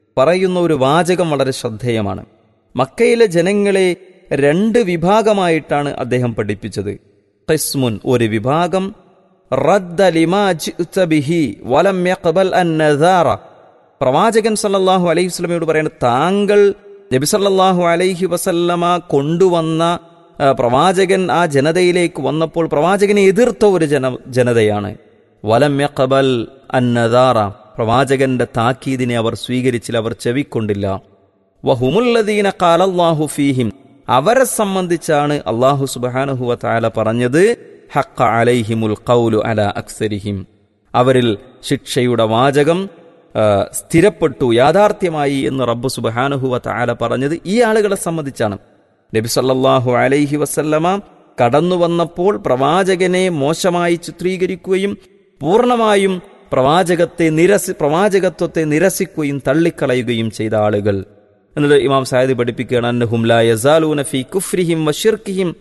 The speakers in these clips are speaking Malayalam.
പറയുന്ന ഒരു വാചകം വളരെ ശ്രദ്ധേയമാണ് മക്കയിലെ ജനങ്ങളെ രണ്ട് വിഭാഗമായിട്ടാണ് അദ്ദേഹം പഠിപ്പിച്ചത് ഖിസ്മുൻ ഒരു വിഭാഗം റദ്ദ ലിമാ ജിഅ്ത ബിഹി വലം യഖ്ബൽ അൻ നദാറ പ്രവാചകൻ സല്ലല്ലാഹു അലൈഹി വസല്ലമയോട് പറയുന്നത് താങ്കൾ നബി സല്ലല്ലാഹു അലൈഹി വസല്ലമ കൊണ്ടുവന്ന ആ, പ്രവാചകൻ ആ ജനതയിലേക്ക് വന്നപ്പോൾ പ്രവാചകനെ എതിർത്ത ഒരു ജന ജനതയാണ് വലം യഖ്ബൽ അൻ നദാറ പ്രവാചകന്റെ താക്കീദിനെ അവർ സ്വീകരിച്ചില്ല അവർ ചെവിക്കൊണ്ടില്ല വഹുമുല്ലദീന ഖാലല്ലാഹു ഫീഹിം അവരെ സംബന്ധിച്ചാണ് അള്ളാഹു സുബ്ഹാനഹു വതആല പറഞ്ഞത് ഹഖ അലൈഹിമുൽ ഖൗലു അല അക്സരിഹിം അവരിൽ ശിക്ഷയുടെ വാചകം ആ, സ്ഥിരപ്പെട്ടു യാഥാർത്ഥ്യമായി എന്ന് റബ്ബ് സുബ്ഹാനഹു വതആല പറഞ്ഞത് ഈ ആളുകളെ സംബന്ധിച്ചാണ് നബി സല്ലല്ലാഹു അലൈഹി വസല്ലമ കടന്നു വന്നപ്പോൾ പ്രവാചകനെ മോശമായി ചിത്രീകരിക്കുകയും പൂർണ്ണമായും പ്രവാചകത്തെ നിരസി പ്രവാചകത്വത്തെ നിരസിക്കുകയും തള്ളിക്കളയുകയും ചെയ്ത ആളുകൾ എന്നിട്ട് ഇമാം സായദ് പഠിപ്പിക്കുകയാണ് അന്നഹും ലാ യസാലൂന ഫീ കുഫ്രിഹിം വശിർക്കിഹിം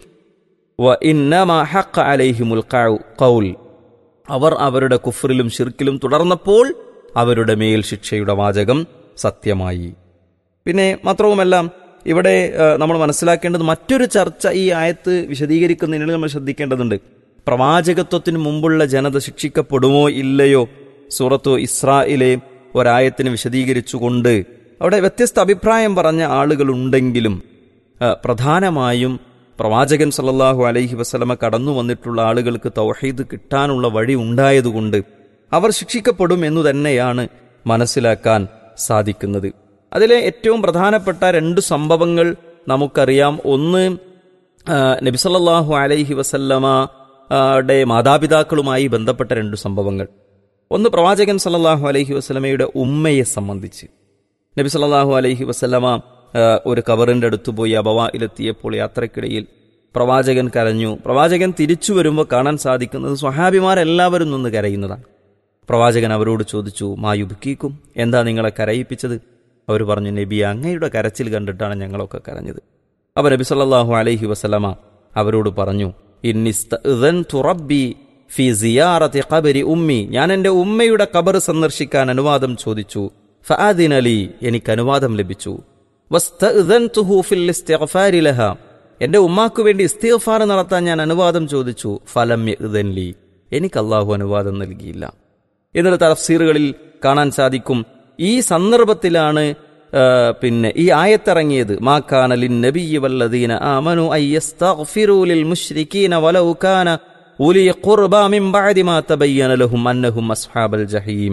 വ ഇന്നമാ ഹഖ അലൈഹിമുൽ ഖൗ- ഖൗൽ അവർ അവരുടെ കുഫറിലും ഷിർക്കിലും തുടർന്നപ്പോൾ അവരുടെ മേൽ ശിക്ഷയുടെ വാചകം സത്യമായി പിന്നെ മാത്രവുമല്ല ഇവിടെ ഏഹ്, നമ്മൾ മനസ്സിലാക്കേണ്ടത് മറ്റൊരു ചർച്ച ഈ ആയത്ത് വിശദീകരിക്കുന്നതിന് നമ്മൾ ശ്രദ്ധിക്കേണ്ടതുണ്ട് പ്രവാചകത്വത്തിന് മുമ്പുള്ള ജനത ശിക്ഷിക്കപ്പെടുമോ ഇല്ലയോ സൂറത്തു ഇസ്രായിലെ ഒരായത്തിന് വിശദീകരിച്ചുകൊണ്ട് അവിടെ വ്യത്യസ്ത അഭിപ്രായം പറഞ്ഞ ആളുകളുണ്ടെങ്കിലും ഏഹ്, പ്രധാനമായും പ്രവാചകൻ സല്ലല്ലാഹു അലൈഹി വസല്ലമ കടന്നു വന്നിട്ടുള്ള ആളുകൾക്ക് തൗഹീദ് കിട്ടാനുള്ള വഴി ഉണ്ടായതുകൊണ്ട് അവർ ശിക്ഷിക്കപ്പെടും എന്നു തന്നെയാണ് മനസ്സിലാക്കാൻ സാധിക്കുന്നത് അതിലെ ഏറ്റവും പ്രധാനപ്പെട്ട രണ്ട് സംഭവങ്ങൾ നമുക്കറിയാം ഒന്ന് ആ, നബി സല്ലല്ലാഹു അലൈഹി വസല്ലമ ആ, ടെ മാതാപിതാക്കളുമായി ബന്ധപ്പെട്ട രണ്ട് സംഭവങ്ങൾ ഒന്ന് പ്രവാചകൻ സല്ലല്ലാഹു അലൈഹി വസല്ലമയുടെ ഉമ്മയെ സംബന്ധിച്ച് നബി സല്ലല്ലാഹു അലൈഹി വസല്ലമ ആ, ഒരു കവറിന്റെ അടുത്ത് പോയി അബവായിലെത്തിയപ്പോൾ യാത്രക്കിടയിൽ പ്രവാചകൻ കരഞ്ഞു പ്രവാചകൻ തിരിച്ചു വരുമ്പോൾ കാണാൻ സാധിക്കുന്നത് സ്വഹാബിമാരെല്ലാവരും നിന്ന് കരയുന്നതാണ് പ്രവാചകൻ അവരോട് ചോദിച്ചു മായുബുക്കീക്കും എന്താ നിങ്ങളെ കരയിപ്പിച്ചത് അവർ പറഞ്ഞു നബി അങ്ങയുടെ കരച്ചിൽ കണ്ടിട്ടാണ് ഞങ്ങളൊക്കെ കരഞ്ഞത് അപ്പോൾ നബി സല്ലല്ലാഹു അലൈഹി വസല്ലമ അവരോട് പറഞ്ഞു "ഇന്നിസ്തഅ്ദൻതു റബ്ബി ഫി സിയാറത്തി ഖബരി ഉമ്മി ഞാൻ എൻ്റെ ഉമ്മയുടെ ഖബർ സന്ദർശിക്കാൻ അനുവാദം ചോദിച്ചു ഫഅദിനലി എനിക്ക് അനുവാദം ലഭിച്ചു വസ്തഅ്ദൻതുഹു ഫിൽ ഇസ്തിഗ്ഫാരി ലഹ എൻ്റെ ഉമ്മാക്കു വേണ്ടി ഇസ്തിഗ്ഫാർ നടത്താൻ ഞാൻ അനുവാദം ചോദിച്ചു ഫലം യഅ്ദൻ ലി എനിക്ക് അള്ളാഹു അനുവാദം നൽകിയില്ല എന്നിട്ട് തഫ്സീറുകളിൽ കാണാൻ സാധിക്കും ഈ സന്ദർഭത്തിലാണ് ആ, പിന്നെ ഈ ആയത്തിറങ്ങിയത് മാ കാന ലിൻ നബിയ്യി വല്ലദീന ആമനു അയ്യസ്തഗ്ഫിറൂ ലിൽ മുശ്രിക്കീന വലൗ കാന ഉലി ഖുർബ മിൻ ബഅദി മാ തബയ്യന ലഹും അന്നഹും അസ്ഹാബൽ ജഹീം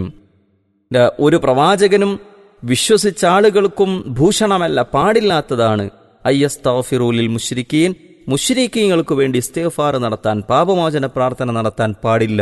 ദാ ഒരു പ്രവാചകനും വിശ്വസിച്ച ആളുകൾക്കും ഭൂഷണമല്ല പാടില്ലാത്തതാണ് അയ്യസ്തഗ്ഫിറൂലിൽ മുശ്രിക്കീൻ മുശ്രിക്കീങ്ങൾക്ക് വേണ്ടി ഇസ്തിഗ്ഫാർ നടത്താൻ പാപമോചന പ്രാർത്ഥന നടത്താൻ പാടില്ല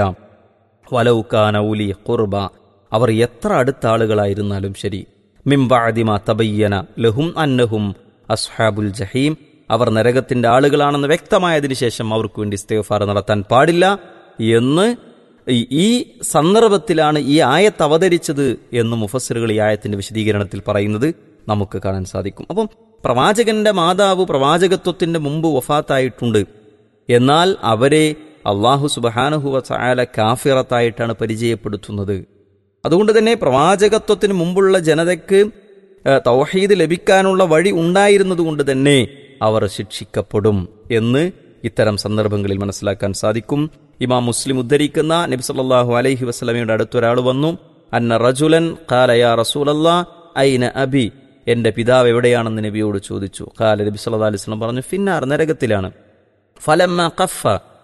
വലൗക്കാന ഉലി ഖുർബ അവർ എത്ര അടുത്ത ആളുകളായിരുന്നാലും ശരി മിംബാദിമ തബയ്യന ലഹും അന്നഹും അസ്ഹാബുൽ ജഹീം അവർ നരകത്തിന്റെ ആളുകളാണെന്ന് വ്യക്തമായതിനു ശേഷം അവർക്ക് വേണ്ടി ഇസ്തിഗ്ഫാർ നടത്താൻ പാടില്ല എന്ന് ഈ- ഈ സന്ദർഭത്തിലാണ് ഈ ആയത്ത് അവതരിച്ചത് എന്ന് മുഫസ്സിറുകൾ ഈ ആയത്തിന്റെ വിശദീകരണത്തിൽ പറയുന്നത് നമുക്ക് കാണാൻ സാധിക്കും അപ്പം പ്രവാചകന്റെ മാതാവ് പ്രവാചകത്വത്തിന്റെ മുമ്പ് വഫാത്തായിട്ടുണ്ട് എന്നാൽ അവരെ അള്ളാഹു സുബഹാനഹുവ ചായാല കാഫിറത്തായിട്ടാണ് പരിചയപ്പെടുത്തുന്നത് അതുകൊണ്ട് തന്നെ പ്രവാചകത്വത്തിന് മുമ്പുള്ള ജനതയ്ക്ക് ഏഹ്, തൗഹീദ് ലഭിക്കാനുള്ള വഴി ഉണ്ടായിരുന്നതുകൊണ്ട് തന്നെ അവർ ശിക്ഷിക്കപ്പെടും എന്ന് ഇത്തരം സന്ദർഭങ്ങളിൽ മനസ്സിലാക്കാൻ സാധിക്കും ഇമാം മുസ്ലിം ഉദ്ധരിക്കുന്ന നബി സല്ലല്ലാഹു അലൈഹി വസല്ലമയുടെ അടുത്തൊരാൾ വന്നു അന്ന റജുലൻ ഖാലയാ റസൂലല്ലാ ഐന അബി എന്റെ പിതാവ് എവിടെയാണെന്ന് നബിയോട് ചോദിച്ചു ഖാല നബി സല്ലല്ലാഹു അലൈഹി വസല്ലം പറഞ്ഞു ഫിന്നാർ നരകത്തിലാണ് ഫലമ്മ ഖഫ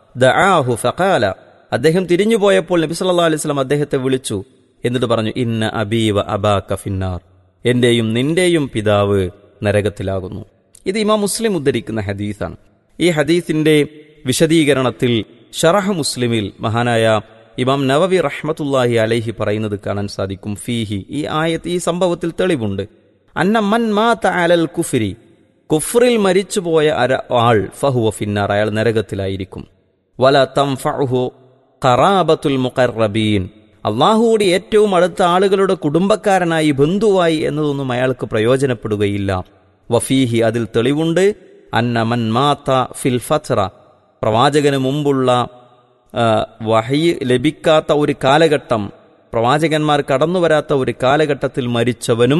ദആഹു ഫഖാല അദ്ദേഹം തിരിഞ്ഞുപോയപ്പോൾ നബി സല്ലല്ലാഹു അലൈഹി വസല്ലം അദ്ദേഹത്തെ വിളിച്ചു എന്നിട്ട് പറഞ്ഞു ഇന്ന അബീവ അബാക ഫിന്നാർ എന്റെയും നിന്റെയും പിതാവ് നരകത്തിലാകുന്നു ഇത് ഇമാം മുസ്ലിം ഉദ്ധരിക്കുന്ന ഹദീസാണ് ഈ ഹദീസിന്റെ വിശദീകരണത്തിൽ ഷറഹ് മുസ്ലിമിൽ മഹാനായ ഇമാം നവവി റഹ്മത്തുല്ലാഹി അലൈഹി പറയുന്നത് കാണാൻ സാധിക്കും ഫീഹി ഈ ആയത്ത് ഈ സംഭവത്തിൽ തെളിവുണ്ട് അന്ന മൻ മാത അലൽ കുഫിരി കുഫറിൽ മരിച്ചുപോയ അര ആൾ ഫഹുവ ഫിന്നാർ അയാൾ നരകത്തിലായിരിക്കും വല തംഫഉഹു ഖറാബത്തുൽ മുഖറബീൻ അള്ളാഹുവോട് ഏറ്റവും അടുത്ത ആളുകളുടെ കുടുംബക്കാരനായി ബന്ധുവായി എന്നതൊന്നും അയാൾക്ക് പ്രയോജനപ്പെടുകയില്ല വഫീഹി അതിൽ തെളിവുണ്ട് അന്ന മൻ മാത്ത ഫിൽ ഫത്ര പ്രവാചകന് മുമ്പുള്ള ആ, വഹി ലഭിക്കാത്ത ഒരു കാലഘട്ടം പ്രവാചകന്മാർ കടന്നു വരാത്ത ഒരു കാലഘട്ടത്തിൽ മരിച്ചവനും